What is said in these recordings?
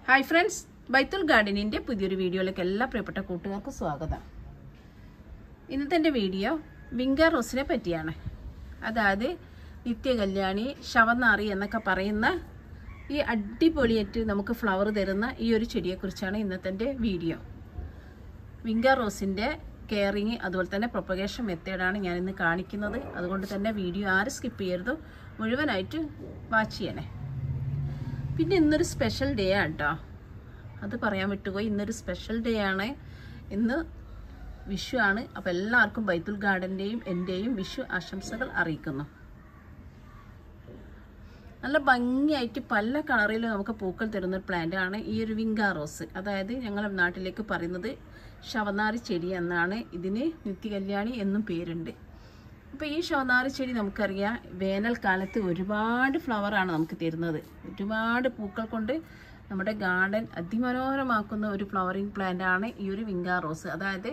Hi friends ബൈത്തുൽ ഗാർഡനിൻ്റെ പുതിയൊരു വീഡിയോയിലേക്ക് എല്ലാ പ്രിയപ്പെട്ട കൂട്ടുകാർക്കും സ്വാഗതം ഇന്നത്തെ എൻ്റെ വീഡിയോ വിങ്ക റോസിനെ പറ്റിയാണ് അതായത് നിത്യകല്യാണി ശവനാറി എന്നൊക്കെ പറയുന്ന ഈ അടിപൊളിയായിട്ട് നമുക്ക് ഫ്ലവർ തരുന്ന ഈ ഒരു ചെടിയെക്കുറിച്ചാണ് ഇന്നത്തെ എൻ്റെ വീഡിയോ വിങ്ക റോസിൻ്റെ കെയറിങ് അതുപോലെ തന്നെ പ്രൊപ്പഗേഷൻ മെത്തേഡാണ് ഞാൻ ഇന്ന് കാണിക്കുന്നത് അതുകൊണ്ട് തന്നെ വീഡിയോ ആരും സ്കിപ്പ് ചെയ്യരുത് മുഴുവനായിട്ട് വാച്ച് ചെയ്യണേ പിന്നെ ഇന്നൊരു സ്പെഷ്യൽ ഡേ ആണ് കേട്ടോ അത് പറയാൻ വിട്ടുപോയി ഇന്നൊരു സ്പെഷ്യൽ ഡേ ആണ് ഇന്ന് വിഷു ആണ് അപ്പോൾ എല്ലാവർക്കും ബൈത്തുൽ ഗാർഡൻ്റെയും എൻ്റെയും വിഷു ആശംസകൾ അറിയിക്കുന്നു നല്ല ഭംഗിയായിട്ട് പല കളറിലും നമുക്ക് പൂക്കൾ തരുന്ന ഒരു പ്ലാന്റ് ആണ് ഈ ഒരു വിങ്ക റോസ് അതായത് ഞങ്ങളുടെ നാട്ടിലേക്ക് പറയുന്നത് ശവനാരി ചെടി എന്നാണ് ഇതിന് നിത്യകല്യാണി എന്നും പേരുണ്ട് അപ്പോൾ ഈ ശവനാരി ചെടി നമുക്കറിയാം വേനൽക്കാലത്ത് ഒരുപാട് ഫ്ലവറാണ് നമുക്ക് തരുന്നത് ഒരുപാട് പൂക്കൾ കൊണ്ട് നമ്മുടെ ഗാർഡൻ അതിമനോഹരമാക്കുന്ന ഒരു ഫ്ലവറിങ് പ്ലാന്റ് ആണ് ഈ ഒരു വിങ്ക റോസ് അതായത്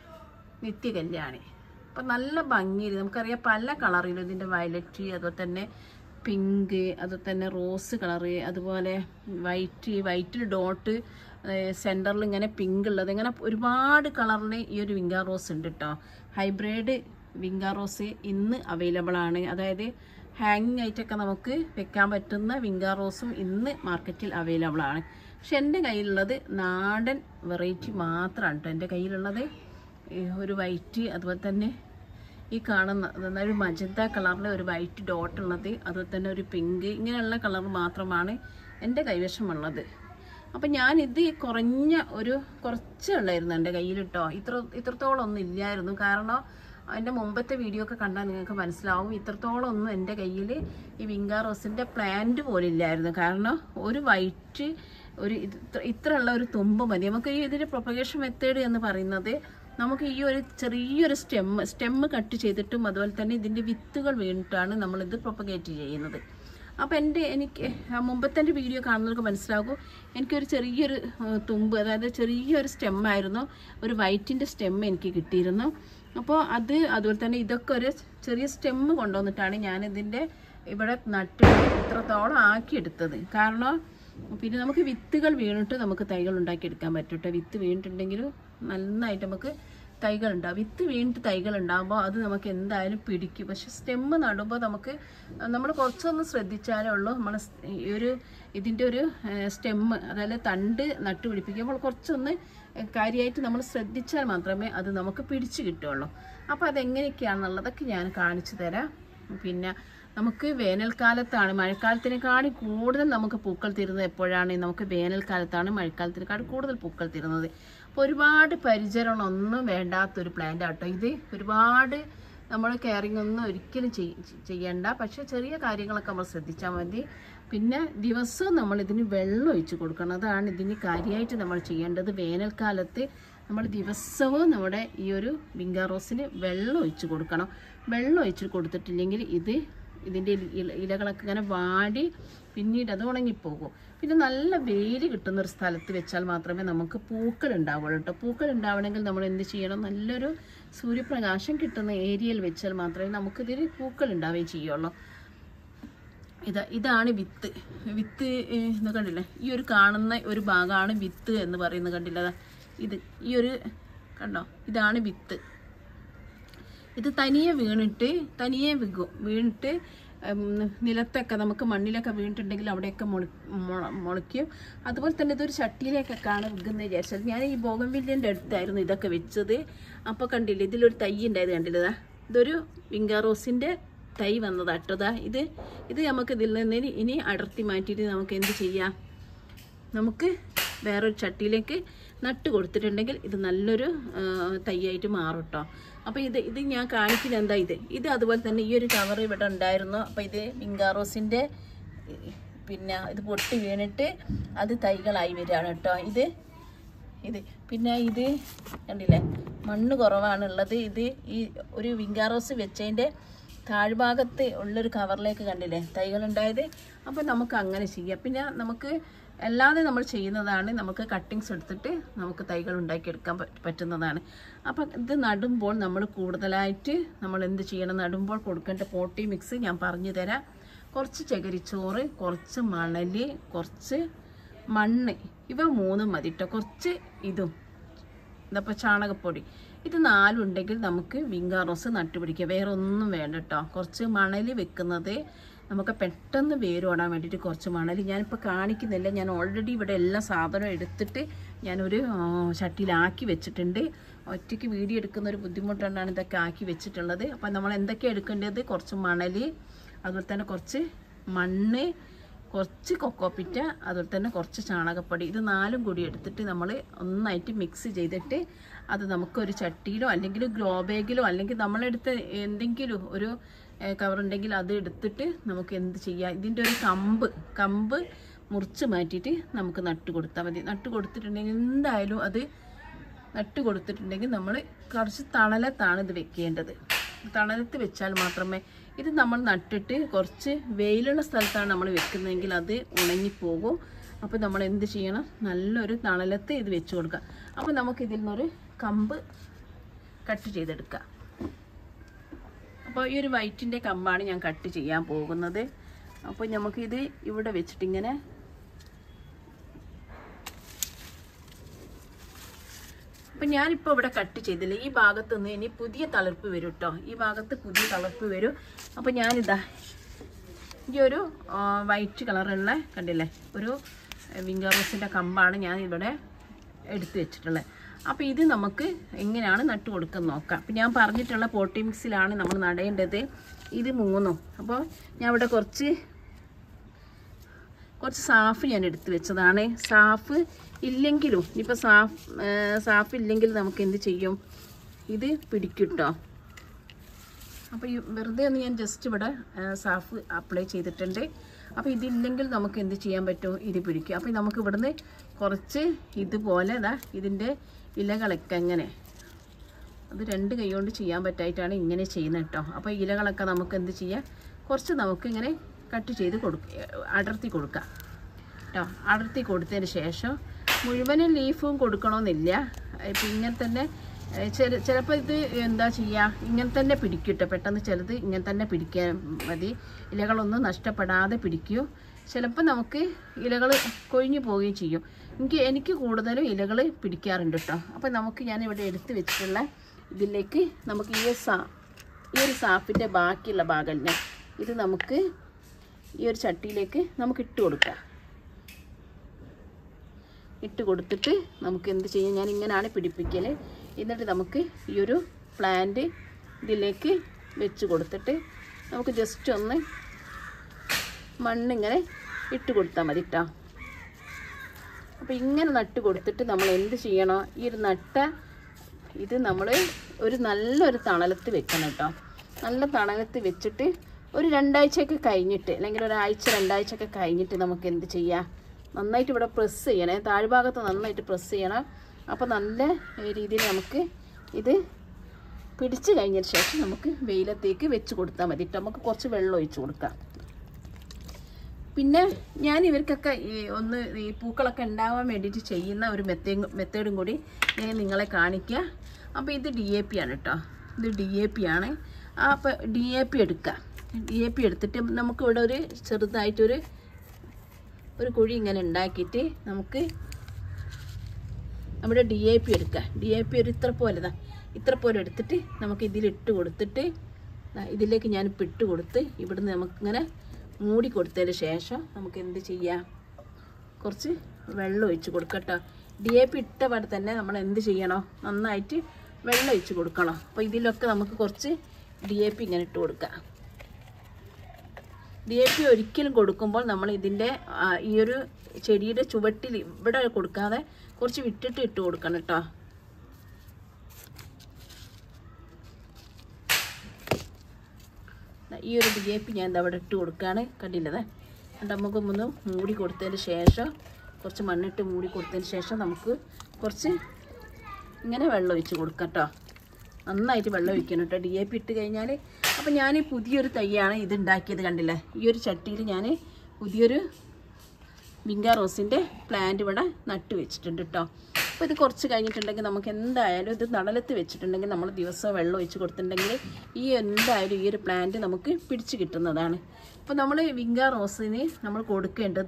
നിത്യകല്യാണി അപ്പം നല്ല ഭംഗിയിൽ നമുക്കറിയാം പല കളറിലും ഇതിൻ്റെ വയലറ്റ് അതുപോലെ തന്നെ പിങ്ക് അതുപോലെ തന്നെ റോസ് കളറ് അതുപോലെ വൈറ്റ് വൈറ്റിൽ ഡോട്ട് സെൻറ്ററിൽ ഇങ്ങനെ പിങ്ക് ഉള്ളത് ഇങ്ങനെ ഒരുപാട് കളറിൽ ഈ ഒരു വിങ്ക റോസ് ഉണ്ട് കേട്ടോ ഹൈബ്രിഡ് വിങ്ക റോസ് ഇന്ന് അവൈലബിൾ ആണ് അതായത് ഹാങ്ങിങ് ആയിട്ടൊക്കെ നമുക്ക് വെക്കാൻ പറ്റുന്ന വിങ്ക റോസും ഇന്ന് മാർക്കറ്റിൽ അവൈലബിൾ ആണ് പക്ഷെ എൻ്റെ കയ്യിലുള്ളത് നാടൻ വെറൈറ്റി മാത്രമാണ് കേട്ടോ എൻ്റെ കയ്യിലുള്ളത് ഈ ഒരു വൈറ്റ് അതുപോലെ തന്നെ ഈ കാണുന്ന അതായത് ഒരു മജന്ത കളറിലെ ഒരു വൈറ്റ് ഡോട്ട് ഉള്ളത് അതുപോലെ തന്നെ ഒരു പിങ്ക് ഇങ്ങനെയുള്ള കളർ മാത്രമാണ് എൻ്റെ കൈവശമുള്ളത് അപ്പം ഞാൻ ഇത് കുറഞ്ഞ ഒരു കുറച്ചേ ഉള്ളായിരുന്നു എൻ്റെ കയ്യിൽ കേട്ടോ ഇത്ര ഇത്രത്തോളം ഒന്നും ഇല്ലായിരുന്നു കാരണം അതിൻ്റെ മുമ്പത്തെ വീഡിയോ ഒക്കെ കണ്ടാൽ നിങ്ങൾക്ക് മനസ്സിലാവും ഇത്രത്തോളം ഒന്നും എൻ്റെ കയ്യിൽ ഈ വിങ്ക റോസിൻ്റെ പ്ലാന്റ് പോലും ഇല്ലായിരുന്നു കാരണം ഒരു വൈറ്റ് ഒരു ഇത്ര ഇത്രയുള്ള ഒരു തുമ്പ് മതി നമുക്ക് ഈ ഇതിൻ്റെ പ്രൊപ്പഗേഷൻ മെത്തേഡ് എന്ന് പറയുന്നത് നമുക്ക് ഈ ഒരു ചെറിയൊരു സ്റ്റെമ്മ് സ്റ്റെമ്മ് കട്ട് ചെയ്തിട്ടും അതുപോലെ തന്നെ ഇതിൻ്റെ വിത്തുകൾ വീണിട്ടാണ് നമ്മളിത് പ്രൊപ്പഗേറ്റ് ചെയ്യുന്നത് അപ്പോൾ എൻ്റെ എനിക്ക് ആ മുമ്പത്തെ എൻ്റെ വീഡിയോ കാണുന്നവർക്ക് മനസ്സിലാകും എനിക്കൊരു ചെറിയൊരു തുമ്പ് അതായത് ചെറിയൊരു സ്റ്റെമ്മായിരുന്നു ഒരു വൈറ്റിൻ്റെ സ്റ്റെമ്മ് എനിക്ക് കിട്ടിയിരുന്നു അപ്പോൾ അത് അതുപോലെ തന്നെ ഇതൊക്കെ ഒരു ചെറിയ സ്റ്റെമ്മ് കൊണ്ടുവന്നിട്ടാണ് ഞാനിതിൻ്റെ ഇവിടെ നട്ട് ഇത്രത്തോളം ആക്കിയെടുത്തത് കാരണം പിന്നെ നമുക്ക് വിത്തുകൾ വീണിട്ട് നമുക്ക് തൈകൾ ഉണ്ടാക്കിയെടുക്കാൻ പറ്റും കേട്ടോ വിത്ത് വീണിട്ടുണ്ടെങ്കിൽ നന്നായിട്ട് നമുക്ക് തൈകൾ ഉണ്ടാവും വിത്ത് വീണിട്ട് തൈകൾ ഉണ്ടാകുമ്പോൾ അത് നമുക്ക് എന്തായാലും പിടിക്കും പക്ഷെ സ്റ്റെമ്മ് നടുമ്പോൾ നമുക്ക് നമ്മൾ കുറച്ചൊന്ന് ശ്രദ്ധിച്ചാലേ ഉള്ളൂ നമ്മൾ ഈ ഒരു ഇതിൻ്റെ ഒരു സ്റ്റെമ്മ് അതായത് തണ്ട് നട്ടു പിടിപ്പിക്കുമ്പോൾ കുറച്ചൊന്ന് കാര്യമായിട്ട് നമ്മൾ ശ്രദ്ധിച്ചാൽ മാത്രമേ അത് നമുക്ക് പിടിച്ചു കിട്ടുള്ളൂ അപ്പോൾ അതെങ്ങനെയൊക്കെയാണെന്നുള്ളതൊക്കെ ഞാൻ കാണിച്ചു തരാം പിന്നെ നമുക്ക് വേനൽക്കാലത്താണ് മഴക്കാലത്തിനേക്കാളും കൂടുതൽ നമുക്ക് പൂക്കൾ തരുന്നത് എപ്പോഴാണ് നമുക്ക് വേനൽക്കാലത്താണ് മഴക്കാലത്തിനേക്കാളും കൂടുതൽ പൂക്കൾ തരുന്നത് അപ്പോൾ ഒരുപാട് പരിചരണമൊന്നും വേണ്ടാത്തൊരു പ്ലാന്റ് ആട്ടോ ഇത് ഒരുപാട് നമ്മൾ കെയറിങ് ഒന്നും ഒരിക്കലും ചെയ്യണ്ട പക്ഷെ ചെറിയ കാര്യങ്ങളൊക്കെ നമ്മൾ ശ്രദ്ധിച്ചാൽ മതി പിന്നെ ദിവസവും നമ്മൾ ഇതിന് വെള്ളം ഒഴിച്ച് കൊടുക്കണം അതാണ് ഇതിന് കാര്യമായിട്ട് നമ്മൾ ചെയ്യേണ്ടത് വേനൽക്കാലത്ത് നമ്മൾ ദിവസവും നമ്മുടെ ഈ ഒരു വിങ്ക റോസിന് വെള്ളം ഒഴിച്ച് കൊടുക്കണം വെള്ളം ഒഴിച്ച് കൊടുത്തിട്ടില്ലെങ്കിൽ ഇത് ഇതിൻ്റെ ഇലകളൊക്കെ ഇങ്ങനെ വാടി പിന്നീട് അത് ഉണങ്ങിപ്പോകും പിന്നെ നല്ല വെയിൽ കിട്ടുന്ന ഒരു സ്ഥലത്ത് വെച്ചാൽ മാത്രമേ നമുക്ക് പൂക്കൾ ഉണ്ടാവുള്ളൂ കേട്ടോ പൂക്കൾ ഉണ്ടാവണമെങ്കിൽ നമ്മൾ എന്ത് ചെയ്യണം നല്ലൊരു സൂര്യപ്രകാശം കിട്ടുന്ന ഏരിയയിൽ വെച്ചാൽ മാത്രമേ നമുക്കിതിൽ പൂക്കൾ ഉണ്ടാവുകയും ചെയ്യുള്ളൂ ഇതാ ഇതാണ് വിത്ത് വിത്ത് എന്ന് കണ്ടില്ലേ ഈ ഒരു കാണുന്ന ഒരു ഭാഗമാണ് വിത്ത് എന്ന് പറയുന്നത് കണ്ടില്ല ഇത് ഈ ഒരു കണ്ടോ ഇതാണ് വിത്ത് ഇത് തനിയെ വീണിട്ട് തനിയെ വിൽക്കും വീണിട്ട് നിലത്തൊക്കെ നമുക്ക് മണ്ണിലൊക്കെ വീണിട്ടുണ്ടെങ്കിൽ അവിടെയൊക്കെ മുള മുളയ്ക്കും അതുപോലെ തന്നെ ഇതൊരു ചട്ടിയിലേക്കൊക്കെയാണ് വിൽക്കുന്നത് വിചാരിച്ചത് ഞാൻ ഈ ബോഗൻവില്ലിൻ്റെ അടുത്തായിരുന്നു ഇതൊക്കെ വെച്ചത് അപ്പോൾ കണ്ടില്ലേ ഇതിലൊരു തൈ ഉണ്ടായത് കണ്ടില്ലതാ ഇതൊരു വിങ്കാറോസിൻ്റെ തൈ വന്നതാട്ടതാ ഇത് ഇത് നമുക്ക് ഇതിൽ നിന്ന് ഇനി അടർത്തി മാറ്റിയിട്ട് നമുക്ക് എന്ത് ചെയ്യാം നമുക്ക് വേറൊരു ചട്ടിയിലേക്ക് നട്ട് കൊടുത്തിട്ടുണ്ടെങ്കിൽ ഇത് നല്ലൊരു തൈയായിട്ട് മാറും കേട്ടോ അപ്പോൾ ഇത് ഇത് ഞാൻ കാണിക്കുന്നത് എന്താ ഇത് ഇത് അതുപോലെ തന്നെ ഈ ഒരു കവർ ഇവിടെ ഉണ്ടായിരുന്നു അപ്പോൾ ഇത് വിങ്കാറോസിൻ്റെ പിന്നെ ഇത് പൊട്ടി വീണിട്ട് അത് തൈകളായി വരികയാണ് കേട്ടോ ഇത് ഇത് പിന്നെ ഇത് കണ്ടില്ലേ മണ്ണ് കുറവാണുള്ളത് ഇത് ഈ ഒരു വിങ്കാറോസ് വെച്ചതിൻ്റെ താഴ്ഭാഗത്ത് ഉള്ളൊരു കവറിലേക്ക് കണ്ടില്ലേ തൈകളുണ്ടായത് അപ്പോൾ നമുക്ക് അങ്ങനെ ചെയ്യാം പിന്നെ നമുക്ക് അല്ലാതെ നമ്മൾ ചെയ്യുന്നതാണ് നമുക്ക് കട്ടിങ്സ് എടുത്തിട്ട് നമുക്ക് തൈകൾ ഉണ്ടാക്കിയെടുക്കാൻ പറ്റുന്നതാണ് അപ്പം ഇത് നടുമ്പോൾ നമ്മൾ കൂടുതലായിട്ട് നമ്മൾ എന്ത് ചെയ്യണം നടുമ്പോൾ കൊടുക്കേണ്ട പോട്ടി മിക്സ് ഞാൻ പറഞ്ഞു തരാം കുറച്ച് ചകിരിച്ചോറ് കുറച്ച് മണൽ കുറച്ച് മണ്ണ് ഇവ മൂന്നും മതി കേട്ടോ കുറച്ച് ഇതും ഇതപ്പോൾ ചാണകപ്പൊടി ഇത് നാലും ഉണ്ടെങ്കിൽ നമുക്ക് വിങ്കാ റോസ് നട്ടുപിടിക്കാം വേറെ ഒന്നും വേണ്ട കേട്ടോ കുറച്ച് മണൽ വെക്കുന്നത് നമുക്ക് പെട്ടെന്ന് വേരോടാൻ വേണ്ടിയിട്ട് കുറച്ച് മണൽ ഞാനിപ്പോൾ കാണിക്കുന്നില്ല ഞാൻ ഓൾറെഡി ഇവിടെ എല്ലാ സാധനവും എടുത്തിട്ട് ഞാനൊരു ആ, ചട്ടിയിലാക്കി വെച്ചിട്ടുണ്ട് ഒറ്റയ്ക്ക് വീഡിയോ എടുക്കുന്ന ഒരു ബുദ്ധിമുട്ടുകൊണ്ടാണ് ഇതൊക്കെ ആക്കി വെച്ചിട്ടുള്ളത് അപ്പം നമ്മൾ എന്തൊക്കെയാണ് എടുക്കേണ്ടത് കുറച്ച് മണൽ അതുപോലെ തന്നെ കുറച്ച് മണ്ണ് കുറച്ച് കൊക്കോപ്പിറ്റ അതുപോലെ തന്നെ കുറച്ച് ചാണകപ്പൊടി ഇത് നാലും കൂടി എടുത്തിട്ട് നമ്മൾ ഒന്നായിട്ട് മിക്സ് ചെയ്തിട്ട് അത് നമുക്കൊരു ചട്ടിയിലോ അല്ലെങ്കിൽ ഗ്രോ ബാഗിലോ അല്ലെങ്കിൽ നമ്മളെടുത്ത് എന്തെങ്കിലും ഒരു കവർ ഉണ്ടെങ്കിൽ അത് എടുത്തിട്ട് നമുക്ക് എന്ത് ചെയ്യാം ഇതിൻ്റെ ഒരു കമ്പ് കമ്പ് മുറിച്ച് മാറ്റിയിട്ട് നമുക്ക് നട്ട് കൊടുത്താൽ മതി നട്ട് കൊടുത്തിട്ടുണ്ടെങ്കിൽ എന്തായാലും അത് നട്ട് കൊടുത്തിട്ടുണ്ടെങ്കിൽ നമ്മൾ കുറച്ച് തണലത്താണ് ഇത് വെക്കേണ്ടത് തണലത്ത് വെച്ചാൽ മാത്രമേ ഇത് നമ്മൾ നട്ടിട്ട് കുറച്ച് വെയിലുള്ള സ്ഥലത്താണ് നമ്മൾ വെക്കുന്നതെങ്കിൽ അത് ഉണങ്ങിപ്പോകും അപ്പോൾ നമ്മൾ എന്ത് ചെയ്യണം നല്ലൊരു തണലത്ത് ഇത് വെച്ച് കൊടുക്കുക അപ്പോൾ നമുക്ക് ഇതിൽ നിന്നൊരു കമ്പ് കട്ട് ചെയ്തെടുക്കാം അപ്പോൾ ഈ ഒരു വൈറ്റിൻ്റെ കമ്പാണ് ഞാൻ കട്ട് ചെയ്യാൻ പോകുന്നത് അപ്പോൾ നമുക്കിത് ഇവിടെ വെച്ചിട്ടിങ്ങനെ അപ്പം ഞാനിപ്പോൾ ഇവിടെ കട്ട് ചെയ്തില്ല ഈ ഭാഗത്ത് നിന്ന് ഇനി പുതിയ തളിർപ്പ് വരും കേട്ടോ ഈ ഭാഗത്ത് പുതിയ തളിർപ്പ് വരും അപ്പോൾ ഞാനിതാ ഈ ഒരു ആ, വൈറ്റ് കളറുള്ള കണ്ടില്ലേ ഒരു വിംഗർ റോസിൻ്റെ കമ്പാണ് ഞാൻ ഇവിടെ എടുത്തു വെച്ചിട്ടുള്ളത് അപ്പോൾ ഇത് നമുക്ക് എങ്ങനെയാണ് നട്ടു കൊടുക്കുന്നത് നോക്കാം അപ്പം ഞാൻ പറഞ്ഞിട്ടുള്ള പോട്ടി മിക്സിലാണ് നമ്മൾ നടേണ്ടത് ഇത് മൂന്നും അപ്പോൾ ഞാൻ ഇവിടെ കുറച്ച് കുറച്ച് സാഫ് ഞാൻ എടുത്തു വെച്ചതാണ് സാഫ് ഇല്ലെങ്കിലും ഇനിയിപ്പോൾ സാഫ് ആ, സാഫ് ഇല്ലെങ്കിൽ നമുക്ക് എന്ത് ചെയ്യും ഇത് പിടിക്കും കേട്ടോ അപ്പോൾ ഈ വെറുതെ ഒന്ന് ഞാൻ ജസ്റ്റ് ഇവിടെ ആ, സാഫ് അപ്ലൈ ചെയ്തിട്ടുണ്ട് അപ്പോൾ ഇതില്ലെങ്കിൽ നമുക്ക് എന്ത് ചെയ്യാൻ പറ്റും ഇത് പിടിക്കും അപ്പോൾ നമുക്ക് ഇവിടുന്ന് കുറച്ച് ഇതുപോലെ ഇതാ ഇതിൻ്റെ ഇലകളൊക്കെ ഇങ്ങനെ അത് രണ്ട് കൈ കൊണ്ട് ചെയ്യാൻ പറ്റായിട്ടാണ് ഇങ്ങനെ ചെയ്യുന്നത് കേട്ടോ അപ്പോൾ ഇലകളൊക്കെ നമുക്ക് എന്ത് ചെയ്യാം കുറച്ച് നമുക്ക് ഇങ്ങനെ കട്ട് ചെയ്ത് കൊടുക്ക അടർത്തി കൊടുക്കാം കേട്ടോ അടർത്തി കൊടുത്തതിന് ശേഷം മുഴുവനും ലീഫും കൊടുക്കണമെന്നില്ല ഇപ്പം ഇങ്ങനെ തന്നെ ഏ, ചില ചിലപ്പോൾ ഇത് എന്താ ചെയ്യുക ഇങ്ങനെ തന്നെ പിടിക്കും കേട്ടോ പെട്ടെന്ന് ചിലത് ഇങ്ങനെ തന്നെ പിടിക്കാൻ മതി ഇലകളൊന്നും നഷ്ടപ്പെടാതെ പിടിക്കൂ ചിലപ്പോൾ നമുക്ക് ഇലകൾ കൊഴിഞ്ഞു പോവുകയും ചെയ്യും എനിക്ക് എനിക്ക് കൂടുതലും ഇലകൾ പിടിക്കാറുണ്ട് കേട്ടോ അപ്പോൾ നമുക്ക് ഞാൻ ഇവിടെ എടുത്ത് വെച്ചിട്ടുള്ള ഇതിലേക്ക് നമുക്ക് ഈ ഒരു സാ ഈ ഒരു സാപ്പിൻ്റെ ബാക്കിയുള്ള ഭാഗം ഇത് നമുക്ക് ഈ ഒരു ചട്ടിയിലേക്ക് നമുക്ക് ഇട്ട് കൊടുക്കാം ഇട്ട് കൊടുത്തിട്ട് നമുക്ക് എന്ത് ചെയ്യും ഞാൻ ഇങ്ങനെയാണ് പിടിപ്പിക്കൽ എന്നിട്ട് നമുക്ക് ഈ ഒരു പ്ലാന്റ് ഇതിലേക്ക് വെച്ച് കൊടുത്തിട്ട് നമുക്ക് ജസ്റ്റ് ഒന്ന് മണ്ണിങ്ങനെ ഇട്ട് കൊടുത്താൽ മതി കേട്ടോ അപ്പോൾ ഇങ്ങനെ നട്ട് കൊടുത്തിട്ട് നമ്മൾ എന്ത് ചെയ്യണോ ഈ ഒരു നട്ട ഇത് നമ്മൾ ഒരു നല്ലൊരു തണലത്ത് വെക്കണം കേട്ടോ നല്ല തണലത്ത് വെച്ചിട്ട് ഒരു രണ്ടാഴ്ചയൊക്കെ കഴിഞ്ഞിട്ട് അല്ലെങ്കിൽ ഒരാഴ്ച രണ്ടാഴ്ചയൊക്കെ കഴിഞ്ഞിട്ട് നമുക്ക് എന്ത് ചെയ്യാം നന്നായിട്ട് ഇവിടെ പ്രസ് ചെയ്യണേ താഴ്ഭാഗത്ത് നന്നായിട്ട് പ്രസ് ചെയ്യണം അപ്പോൾ നല്ല രീതിയിൽ നമുക്ക് ഇത് പിടിച്ച് കഴിഞ്ഞതിന് ശേഷം നമുക്ക് വെയിലത്തേക്ക് വെച്ച് കൊടുത്താൽ മതി ട്ടോ. നമുക്ക് കുറച്ച് വെള്ളം ഒഴിച്ച് കൊടുക്കാം പിന്നെ ഞാൻ ഇവർക്കൊക്കെ ഈ ഒന്ന് ഈ പൂക്കളൊക്കെ ഉണ്ടാവാൻ വേണ്ടിയിട്ട് ചെയ്യുന്ന ഒരു മെത്തേ മെത്തേഡും കൂടി ഞാൻ നിങ്ങളെ കാണിക്കുക അപ്പോൾ ഇത് ഡി എ പി ആണ് കേട്ടോ ഇത് ഡി എ പി ആണ് ആ അപ്പോൾ ഡി എ പി എടുക്കുക ഡി എ പി എടുത്തിട്ട് നമുക്കിവിടെ ഒരു ചെറുതായിട്ടൊരു ഒരു കുഴി ഇങ്ങനെ ഉണ്ടാക്കിയിട്ട് നമുക്ക് നമ്മുടെ ഡി എ പി എടുക്കുക ഡി എ പി ഒരു ഇത്ര പോലെ ദാ ഇത്ര പോലെ എടുത്തിട്ട് നമുക്ക് ഇതിലിട്ട് കൊടുത്തിട്ട് ദാ ഇതിലേക്ക് ഞാൻ ഇപ്പം ഇട്ട് കൊടുത്ത് ഇവിടുന്ന് നമുക്കിങ്ങനെ മൂടി കൊടുത്തതിന് ശേഷം നമുക്ക് എന്ത് ചെയ്യാം കുറച്ച് വെള്ളം ഒഴിച്ച് കൊടുക്കട്ടോ ഡി എ പി ഇട്ട പാടെ തന്നെ നമ്മൾ എന്ത് ചെയ്യണോ നന്നായിട്ട് വെള്ളം ഒഴിച്ച് കൊടുക്കണം അപ്പോൾ ഇതിലൊക്കെ നമുക്ക് കുറച്ച് ഡി എ പി ഇങ്ങനെ ഇട്ട് കൊടുക്കാം ഡി എ പി ഒരിക്കലും കൊടുക്കുമ്പോൾ നമ്മൾ ഇതിൻ്റെ ആ, ഈ ഒരു ചെടിയുടെ ചുവട്ടിൽ ഇവിടെ കൊടുക്കാതെ കുറച്ച് വിട്ടിട്ട് ഇട്ട് കൊടുക്കണം കേട്ടോ ഈ ഒരു ഡി എ പി ഞാൻ എന്താ അവിടെ ഇട്ട് കൊടുക്കുകയാണ് കണ്ടില്ലത് എന്നിട്ട് നമുക്ക് ഒന്ന് മൂടി കൊടുത്തതിന് ശേഷം കുറച്ച് മണ്ണിട്ട് മൂടി കൊടുത്തതിന് ശേഷം നമുക്ക് കുറച്ച് ഇങ്ങനെ വെള്ളം ഒഴിച്ച് കൊടുക്കാം കേട്ടോ നന്നായിട്ട് വെള്ളം ഒഴിക്കണം കേട്ടോ ഡി എ പി ഇട്ട് കഴിഞ്ഞാൽ അപ്പോൾ ഞാൻ പുതിയൊരു തൈയാണ് ഇത് ഉണ്ടാക്കിയത് കണ്ടില്ലേ ഈ ഒരു ചട്ടിയിൽ ഞാൻ പുതിയൊരു വിങ്ക റോസിൻ്റെ പ്ലാന്റ് ഇവിടെ നട്ട് വെച്ചിട്ടുണ്ട് കേട്ടോ അപ്പോൾ ഇത് കുറച്ച് കഴിഞ്ഞിട്ടുണ്ടെങ്കിൽ നമുക്ക് എന്തായാലും ഇത് നടലത്ത് വെച്ചിട്ടുണ്ടെങ്കിൽ നമ്മൾ ദിവസവും വെള്ളം ഒഴിച്ച് കൊടുത്തിട്ടുണ്ടെങ്കിൽ ഈ എന്തായാലും ഈ ഒരു പ്ലാന്റ് നമുക്ക് പിടിച്ച് കിട്ടുന്നതാണ് അപ്പോൾ നമ്മൾ വിങ്ക റോസിന് നമ്മൾ കൊടുക്കേണ്ടത്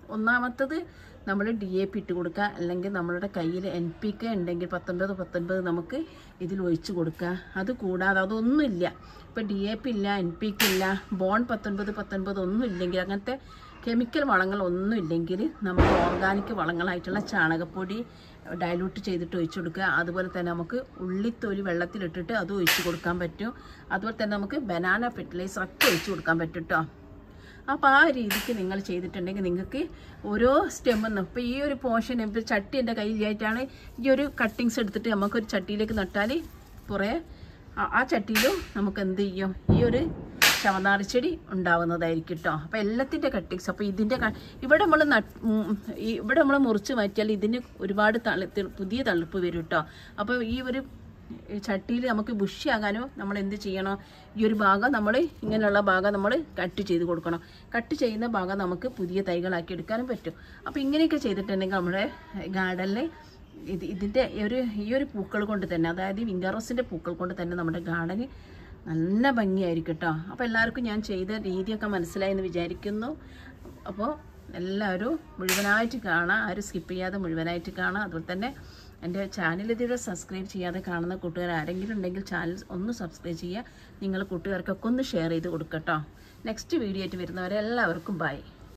ഒന്നാമത്തത് നമ്മൾ ഡി എ പി ഇട്ട് കൊടുക്കുക അല്ലെങ്കിൽ നമ്മളുടെ കയ്യിൽ എൻ പി കെ ഉണ്ടെങ്കിൽ പത്തൊൻപത് പത്തൊൻപത് നമുക്ക് ഇതിൽ ഒഴിച്ച് കൊടുക്കുക അത് കൂടാതെ അതൊന്നുമില്ല ഇപ്പോൾ ഡി എ പി ഇല്ല എൻ പി കെ ഇല്ല ബോൺ പത്തൊൻപത് പത്തൊൻപത് ഒന്നും ഇല്ലെങ്കിൽ അങ്ങനത്തെ കെമിക്കൽ വളങ്ങൾ ഒന്നും ഇല്ലെങ്കിൽ നമുക്ക് ഓർഗാനിക് വളങ്ങളായിട്ടുള്ള ചാണകപ്പൊടി ഡയലൂട്ട് ചെയ്തിട്ട് ഒഴിച്ചു കൊടുക്കുക അതുപോലെ തന്നെ നമുക്ക് ഉള്ളിത്തൊലി വെള്ളത്തിലിട്ടിട്ട് അത് ഒഴിച്ച് കൊടുക്കാൻ പറ്റും അതുപോലെ തന്നെ നമുക്ക് ബനാന ഫെർട്ടിലൈസർ ഒക്കെ ഒഴിച്ച് കൊടുക്കാൻ പറ്റും കേട്ടോ അപ്പോൾ ആ രീതിക്ക് നിങ്ങൾ ചെയ്തിട്ടുണ്ടെങ്കിൽ നിങ്ങൾക്ക് ഓരോ സ്റ്റെമ്മെന്ന് ഇപ്പോൾ ഈ ഒരു പോർഷൻ ഇപ്പോൾ ചട്ടി എൻ്റെ കയ്യിലായിട്ടാണ് ഈ ഒരു കട്ടിങ്സ് എടുത്തിട്ട് നമുക്കൊരു ചട്ടിയിലേക്ക് നട്ടാൽ കുറേ ആ- ആ ചട്ടിയിലും നമുക്ക് എന്ത് ചെയ്യും ഈ ഒരു ചവനാറിച്ചെടി ഉണ്ടാവുന്നതായിരിക്കും കേട്ടോ അപ്പോൾ എല്ലാത്തിൻ്റെ കട്ടിങ്സ് അപ്പോൾ ഇതിൻ്റെ ക- ഇവിടെ നമ്മൾ നട്ട് ഉം, ഈ ഇവിടെ നമ്മൾ മുറിച്ച് മാറ്റിയാൽ ഇതിന് ഒരുപാട് തളി തി- പുതിയ തളിർപ്പ് വരും കേട്ടോ അപ്പോൾ ഈ ഒരു ചട്ടിയിൽ നമുക്ക് ബുഷിയാകാനോ നമ്മൾ എന്ത് ചെയ്യണം ഈ ഒരു ഭാഗം നമ്മൾ ഇങ്ങനെയുള്ള ഭാഗം നമ്മൾ കട്ട് ചെയ്ത് കൊടുക്കണം കട്ട് ചെയ്യുന്ന ഭാഗം നമുക്ക് പുതിയ തൈകളാക്കി എടുക്കാനും പറ്റും അപ്പോൾ ഇങ്ങനെയൊക്കെ ചെയ്തിട്ടുണ്ടെങ്കിൽ നമ്മുടെ ഗാർഡനിൽ ഇത് ഇതിൻ്റെ ഒരു ഈ ഒരു പൂക്കൾ കൊണ്ട് തന്നെ അതായത് വിങ്കാറോസിൻ്റെ പൂക്കൾ കൊണ്ട് തന്നെ നമ്മുടെ ഗാർഡന് നല്ല ഭംഗിയായിരിക്കും കേട്ടോ അപ്പോൾ എല്ലാവർക്കും ഞാൻ ചെയ്ത രീതിയൊക്കെ മനസ്സിലായി എന്ന് വിചാരിക്കുന്നു അപ്പോൾ എല്ലാവരും മുഴുവനായിട്ട് കാണാം ആരും സ്കിപ്പ് ചെയ്യാതെ മുഴുവനായിട്ട് കാണാം അതുപോലെ തന്നെ എൻ്റെ ചാനൽ ഇതുവരെ സബ്സ്ക്രൈബ് ചെയ്യാതെ കാണുന്ന കൂട്ടുകാർ ആരെങ്കിലും ഉണ്ടെങ്കിൽ ചാനൽ ഒന്ന് സബ്സ്ക്രൈബ് ചെയ്യുക നിങ്ങൾ കൂട്ടുകാർക്കൊക്കെ ഒന്ന് ഷെയർ ചെയ്ത് കൊടുക്കട്ടോ നെക്സ്റ്റ് വീഡിയോ ആയിട്ട് വരുന്നവരെ എല്ലാവർക്കും ബൈ